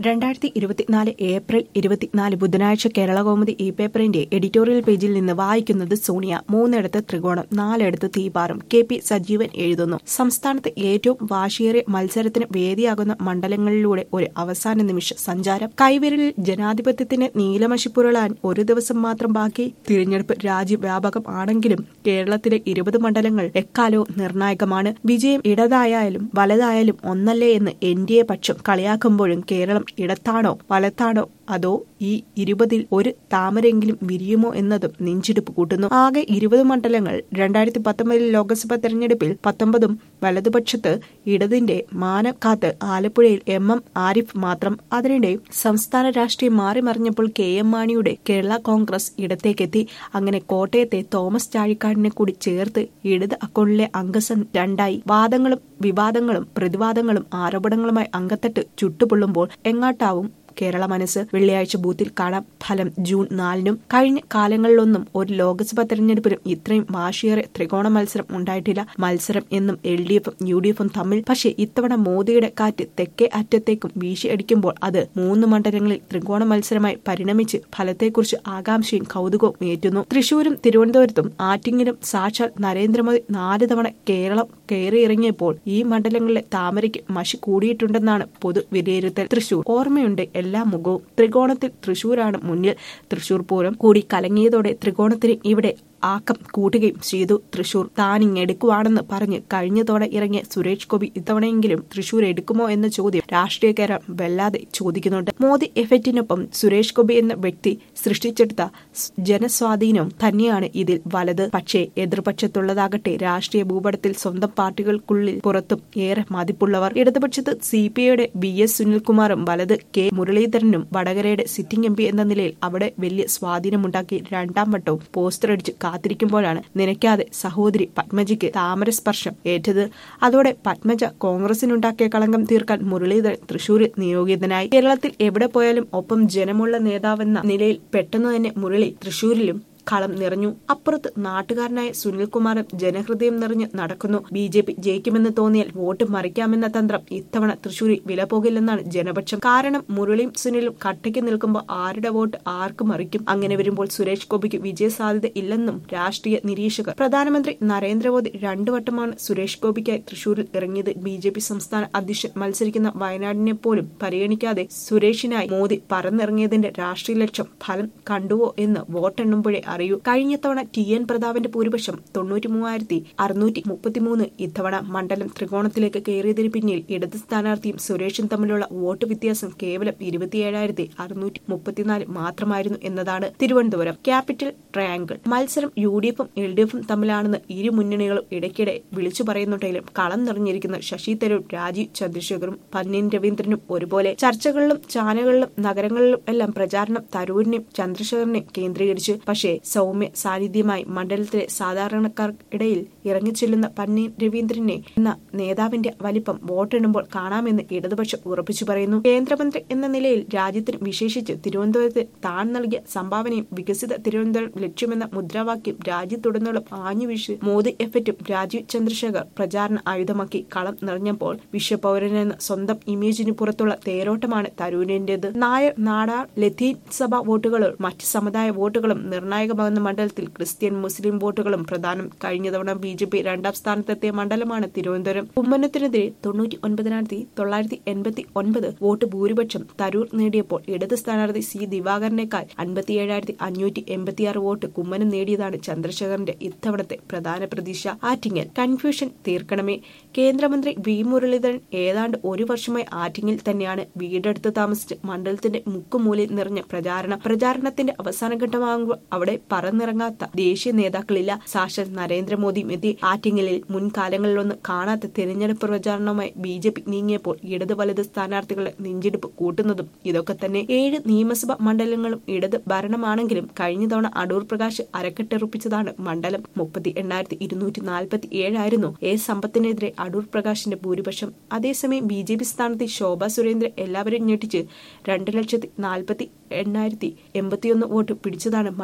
രണ്ടായിരത്തി ഇരുപത്തിനാല് ഏപ്രിൽ ഇരുപത്തിനാല് ബുധനാഴ്ച കേരള കൗമുദി ഇ പേപ്പറിന്റെ എഡിറ്റോറിയൽ പേജിൽ നിന്ന് വായിക്കുന്നത് സോണിയ മൂന്നിടത്ത് ത്രികോണം നാലിടത്ത് തീപാറും കെ പി സജീവൻ എഴുതുന്നു സംസ്ഥാനത്ത് ഏറ്റവും വാശിയേറിയ മത്സരത്തിന് വേദിയാകുന്ന മണ്ഡലങ്ങളിലൂടെ ഒരു അവസാന നിമിഷ സഞ്ചാരം കൈവിരലിൽ ജനാധിപത്യത്തിന് നീലമഷിപ്പുരളാൻ ഒരു ദിവസം മാത്രം ബാക്കി തിരഞ്ഞെടുപ്പ് രാജ്യവ്യാപകം ആണെങ്കിലും കേരളത്തിലെ ഇരുപത് മണ്ഡലങ്ങൾ എക്കാലവും നിർണായകമാണ് വിജയം ഇടതായാലും വലതായാലും ഒന്നല്ലേ എന്ന് എൻ ഡി എ പക്ഷം കളിയാക്കുമ്പോഴും കേരളം ഇടത്താണോ വലത്താണോ അതോ ഈ ഇരുപതിൽ ഒരു താമരെങ്കിലും വിരിയുമോ എന്നതും നെഞ്ചിടിപ്പ് കൂട്ടുന്നു ആകെ ഇരുപത് മണ്ഡലങ്ങൾ രണ്ടായിരത്തി പത്തൊമ്പതിൽ ലോക്സഭാ തെരഞ്ഞെടുപ്പിൽ പത്തൊമ്പതും വലതുപക്ഷത്ത് ഇടതിന്റെ മാനം കാത്ത് ആലപ്പുഴയിൽ എം എം ആരിഫ് മാത്രം അതിനിടെ സംസ്ഥാന രാഷ്ട്രീയം മാറി മറിഞ്ഞപ്പോൾ കെ എം മാണിയുടെ കേരള കോൺഗ്രസ് ഇടത്തേക്കെത്തി അങ്ങനെ കോട്ടയത്തെ തോമസ് ചാഴിക്കാടിനെ കൂടി ചേർത്ത് ഇടത് അക്കൗണ്ടിലെ അംഗസം രണ്ടായി വാദങ്ങളും വിവാദങ്ങളും പ്രതിവാദങ്ങളും ആരോപണങ്ങളുമായി അങ്കത്തട്ട് ചുട്ടുപൊള്ളുമ്പോൾ എങ്ങാട്ടാവും കേരള മനസ്സ് വെള്ളിയാഴ്ച ബൂത്തിൽ കാണാം ഫലം ജൂൺ നാലിനും കഴിഞ്ഞ കാലങ്ങളിലൊന്നും ഒരു ലോക്സഭാ തെരഞ്ഞെടുപ്പിലും ഇത്രയും വാശിയേറെ ത്രികോണ മത്സരം ഉണ്ടായിട്ടില്ല മത്സരം എന്നും എൽ ഡി എഫും യു ഡി എഫും തമ്മിൽ പക്ഷേ ഇത്തവണ മോദിയുടെ കാറ്റ് തെക്കേ അറ്റത്തേക്കും വീശിയടിക്കുമ്പോൾ അത് മൂന്ന് മണ്ഡലങ്ങളിൽ ത്രികോണ മത്സരമായി പരിണമിച്ച് ഫലത്തെക്കുറിച്ച് ആകാംക്ഷയും കൗതുകവും ഏറ്റുന്നു തൃശൂരും തിരുവനന്തപുരത്തും ആറ്റിങ്ങിലും സാക്ഷാൽ നരേന്ദ്രമോദി നാല് തവണ കേരളം കയറിയിറങ്ങിയപ്പോൾ ഈ മണ്ഡലങ്ങളിലെ താമരയ്ക്ക് മഷി കൂടിയിട്ടുണ്ടെന്നാണ് പൊതു വിലയിരുത്തൽ തൃശൂർ ഓർമ്മയുണ്ട് എല്ലാ മുഖവും ത്രികോണത്തിൽ തൃശൂരാണ് മുന്നിൽ തൃശൂർ പൂരം കൂടി കലങ്ങിയതോടെ ത്രികോണത്തിന് ഇവിടെ ആക്കം കൂട്ടുകയും ചെയ്തു തൃശൂർ താനിങ്ങെടുക്കുവാണെന്ന് പറഞ്ഞ് കഴിഞ്ഞതോടെ ഇറങ്ങിയ സുരേഷ് ഗോപി ഇത്തവണയെങ്കിലും തൃശൂർ എടുക്കുമോ എന്ന ചോദ്യം രാഷ്ട്രീയക്കാരൻ വല്ലാതെ ചോദിക്കുന്നുണ്ട് മോദി എഫക്റ്റിനൊപ്പം സുരേഷ് ഗോപി എന്ന വ്യക്തി സൃഷ്ടിച്ചെടുത്ത ജനസ്വാധീനം തന്നെയാണ് ഇതിൽ വലത് പക്ഷേ എതിർപക്ഷത്തുള്ളതാകട്ടെ രാഷ്ട്രീയ ഭൂപടത്തിൽ സ്വന്തം പാർട്ടികൾക്കുള്ളിൽ പുറത്തും ഏറെ മതിപ്പുള്ളവർ ഇടതുപക്ഷത്ത് സി പി ഐയുടെ വി എസ് സുനിൽകുമാറും വലത് കെ മുരളീധരനും വടകരയുടെ സിറ്റിംഗ് എം പി എന്ന നിലയിൽ അവിടെ വലിയ സ്വാധീനമുണ്ടാക്കി രണ്ടാം വട്ടവും പോസ്റ്റർ അടിച്ച് കാത്തിരിക്കുമ്പോഴാണ് നിനയ്ക്കാതെ സഹോദരി പത്മജിക്ക് താമരസ്പർശം ഏറ്റത് അതോടെ പത്മജ കോൺഗ്രസിനുണ്ടാക്കിയ കളങ്കം തീർക്കാൻ മുരളീധരൻ തൃശൂരിൽ നിയോഗിതനായി കേരളത്തിൽ എവിടെ പോയാലും ഒപ്പം ജനമുള്ള നേതാവെന്ന നിലയിൽ പെട്ടെന്ന് തന്നെ മുരളി തൃശൂരിലും കളം നിറഞ്ഞു അപ്പുറത്ത് നാട്ടുകാരനായ സുനിൽകുമാറും ജനഹൃദയം നിറഞ്ഞ് നടക്കുന്നു ബി ജെ പി ജയിക്കുമെന്ന് തോന്നിയാൽ വോട്ട് മറിക്കാമെന്ന തന്ത്രം ഇത്തവണ തൃശൂരിൽ വില പോകില്ലെന്നാണ് ജനപക്ഷം കാരണം മുരളിയും സുനിലും കട്ടയ്ക്ക് നിൽക്കുമ്പോൾ ആരുടെ വോട്ട് ആർക്ക് മറിക്കും അങ്ങനെ വരുമ്പോൾ സുരേഷ് ഗോപിക്ക് വിജയസാധ്യത ഇല്ലെന്നും രാഷ്ട്രീയ നിരീക്ഷകർ പ്രധാനമന്ത്രി നരേന്ദ്രമോദി രണ്ടു വട്ടമാണ് സുരേഷ് ഗോപിക്കായി തൃശൂരിൽ ഇറങ്ങിയത് ബി ജെ പി സംസ്ഥാന അധ്യക്ഷൻ മത്സരിക്കുന്ന വയനാടിനെ പോലും പരിഗണിക്കാതെ സുരേഷിനായി മോദി പറന്നിറങ്ങിയതിന്റെ രാഷ്ട്രീയ ലക്ഷ്യം ഫലം കണ്ടുവോ എന്ന് വോട്ടെണ്ണുമ്പോഴേ അറിയൂ കഴിഞ്ഞ തവണ ടി എൻ പ്രതാപന്റെ ഭൂരിപക്ഷം തൊണ്ണൂറ്റി മൂവായിരത്തി അറുന്നൂറ്റി മുപ്പത്തിമൂന്ന് ഇത്തവണ മണ്ഡലം ത്രികോണത്തിലേക്ക് കയറിയതിന് പിന്നിൽ ഇടത് സ്ഥാനാർത്ഥിയും സുരേഷും തമ്മിലുള്ള വോട്ട് വ്യത്യാസം കേവലം ഇരുപത്തിയേഴായിരത്തി അറുന്നൂറ്റി മുപ്പത്തിനാല് മാത്രമായിരുന്നു എന്നതാണ് തിരുവനന്തപുരം ക്യാപിറ്റൽ ട്രയാങ്കിൾ മത്സരം യു ഡി എഫും എൽ ഡി എഫും തമ്മിലാണെന്ന് ഇരു മുന്നണികളും ഇടയ്ക്കിടെ വിളിച്ചു പറയുന്നുണ്ടെങ്കിലും കളം നിറഞ്ഞിരിക്കുന്ന ശശി തരൂർ രാജീവ് ചന്ദ്രശേഖറും പന്നീൻ രവീന്ദ്രനും ഒരുപോലെ ചർച്ചകളിലും ചാനലുകളിലും നഗരങ്ങളിലും എല്ലാം പ്രചാരണം തരൂരിനെയും ചന്ദ്രശേഖറിനെയും കേന്ദ്രീകരിച്ചു പക്ഷേ സൗമ്യ സാന്നിധ്യമായി മണ്ഡലത്തിലെ സാധാരണക്കാർക്കിടയിൽ ഇറങ്ങിച്ചെല്ലുന്ന പന്നീർ രവീന്ദ്രനെ എന്ന നേതാവിന്റെ വലിപ്പം വോട്ടെണ്ണുമ്പോൾ കാണാമെന്ന് ഇടതുപക്ഷം ഉറപ്പിച്ചു പറയുന്നു കേന്ദ്രമന്ത്രി എന്ന നിലയിൽ രാജ്യത്തിന് വിശേഷിച്ച് തിരുവനന്തപുരത്ത് താൻ നൽകിയ സംഭാവനയും വികസിത തിരുവനന്തപുരം ലക്ഷ്യമെന്ന മുദ്രാവാക്യം രാജ്യത്തുടനീളം ആഞ്ഞുവീശി മോദി എഫക്റ്റും രാജീവ് ചന്ദ്രശേഖർ പ്രചാരണ ആയുധമാക്കി കളം നിറഞ്ഞപ്പോൾ വിശ്വപൗരനെന്ന സ്വന്തം ഇമേജിന് പുറത്തുള്ള തേരോട്ടമാണ് തരൂരിന്റേത് നായർ നാടാർ ലത്തീൻ സഭ വോട്ടുകളും മറ്റ് സമുദായ വോട്ടുകളും നിർണായകമാകുന്ന മണ്ഡലത്തിൽ ക്രിസ്ത്യൻ മുസ്ലിം വോട്ടുകളും പ്രധാനം കഴിഞ്ഞ തവണ ബി ജെ പി രണ്ടാം സ്ഥാനത്തെത്തിയ മണ്ഡലമാണ് തിരുവനന്തപുരം കുമ്മനത്തിനെതിരെ തൊണ്ണൂറ്റി ഒൻപതിനായിരത്തി തൊള്ളായിരത്തി എൺപത്തി ഒൻപത് വോട്ട് ഭൂരിപക്ഷം തരൂർ നേടിയപ്പോൾ ഇടത് സ്ഥാനാർത്ഥി സി ദിവാകരനേക്കാൾ അൻപത്തിയേഴായിരത്തി അഞ്ഞൂറ്റി എൺപത്തിയാറ് വോട്ട് കുമ്മനം നേടിയതാണ് ചന്ദ്രശേഖരന്റെ ഇത്തവണത്തെ പ്രധാന പ്രതീക്ഷ ആറ്റിങ്ങൽ കൺഫ്യൂഷൻ തീർക്കണമേ കേന്ദ്രമന്ത്രി വി മുരളീധരൻ ഏതാണ്ട് ഒരു വർഷമായി ആറ്റിങ്ങിൽ തന്നെയാണ് വീടെടുത്ത് താമസിച്ച് മണ്ഡലത്തിന്റെ മുക്കുമൂലയിൽ നിറഞ്ഞ പ്രചാരണം പ്രചാരണത്തിന്റെ അവസാന ഘട്ടമാകുമ്പോൾ അവിടെ പറന്നിറങ്ങാത്ത ദേശീയ നേതാക്കളില്ല സാക്ഷാൽ നരേന്ദ്രമോദിയും എത്തി ആറ്റിങ്ങലിൽ മുൻകാലങ്ങളിലൊന്നും കാണാത്ത തിരഞ്ഞെടുപ്പ് പ്രചാരണവുമായി ബി ജെ പി നീങ്ങിയപ്പോൾ ഇടത് വലത് സ്ഥാനാർത്ഥികളുടെ നെഞ്ചെടുപ്പ് കൂട്ടുന്നതും ഇതൊക്കെ തന്നെ ഏഴ് നിയമസഭാ മണ്ഡലങ്ങളും ഇടത് ഭരണമാണെങ്കിലും കഴിഞ്ഞ തവണ അടൂർ പ്രകാശ് അരക്കെട്ടുറപ്പിച്ചതാണ് മണ്ഡലം മുപ്പത്തി എണ്ണായിരത്തി ഇരുന്നൂറ്റി നാൽപ്പത്തി ഏഴായിരുന്നു എ സമ്പത്തിനെതിരെ അടൂർ പ്രകാശിന്റെ ഭൂരിപക്ഷം അതേസമയം ബി ജെ പി സ്ഥാനാർത്ഥി ശോഭ സുരേന്ദ്രൻ എല്ലാവരും ഞെട്ടിച്ച് രണ്ട് ലക്ഷത്തി നാൽപ്പത്തി എണ്ണായിരത്തി എൺപത്തിയൊന്ന് വോട്ട് പിടിച്ചതാണ് മണ്ഡലത്തെ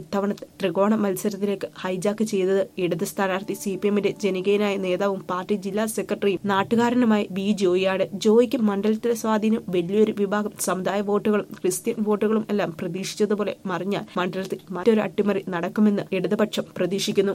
ഇത്തവണത്തെ ത്രികോണ മത്സരത്തിലേക്ക് ഹൈജാക്ക് ചെയ്തത് ഇടത് സ്ഥാനാർത്ഥി സി പി എമ്മിന്റെ ജനകീയനായ നേതാവും പാർട്ടി ജില്ലാ സെക്രട്ടറിയും നാട്ടുകാരനുമായ ബി ജോയിയാണ് ജോയിക്ക് മണ്ഡലത്തിലെ സ്വാധീനം വലിയൊരു വിഭാഗം സമുദായ വോട്ടുകളും ക്രിസ്ത്യൻ വോട്ടുകളും എല്ലാം പ്രതീക്ഷിച്ചതുപോലെ മറിഞ്ഞാൽ മണ്ഡലത്തിൽ മറ്റൊരു അട്ടിമറി നടക്കുമെന്ന് ഇടതുപക്ഷം പ്രതീക്ഷിക്കുന്നു